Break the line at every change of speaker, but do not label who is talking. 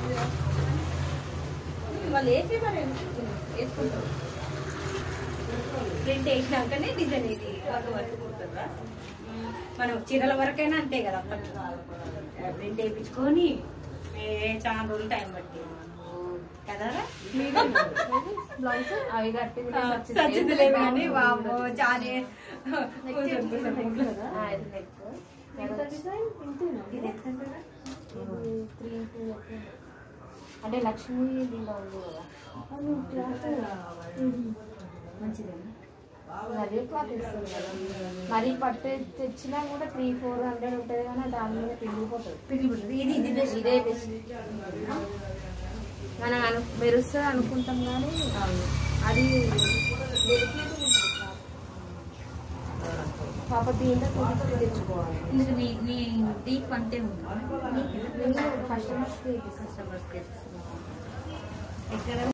వాళ్ళు వేసి మరి వేసుకుంటారు ప్రింట్ వేసినాకనే డిజైన్ ఇది ఒక వర్క్ కుడుతుందా మనం చీరల వరకైనా అంతే కదా ప్రింట్ వేయించుకొని ఏ చాలా రోజులు టైం పట్టి కదరా
బ్లౌజ్ అవి కట్టింది
సచ్చింది లేదు కానీ వామ్మో చాలా కూర్చొని కూర్చొని
ఆ, ఇది నెక్ డిజైన్
ఇది ఎంత ఉంటుందా?
త్రీ అంటే లక్ష్మీ దీనిలో ఉంది కదా
మంచిదేనా
అదే క్లాత్ ఇస్తుంది కదా మరి పట్టు తెచ్చినా కూడా త్రీ ఫోర్ హండ్రెడ్ ఉంటుంది కానీ దాని మీద పిగిలిపోతుంది
పిగిలిపోతుంది ఇది ఇది బెస్ట్
ఇదే బెస్ట్ మనం అను మెరుస్తుంది అనుకుంటాం కానీ అది వెరికేది ఉంటుంది cloth. పాప దీంట్లో కొనుక్కొని తెచ్చుకోవాలి
ఇది మీ మీ డీప్ అంటే ఉందా
నేను కస్టమర్స్కి
కస్టమర్స్కి ఎక్కడ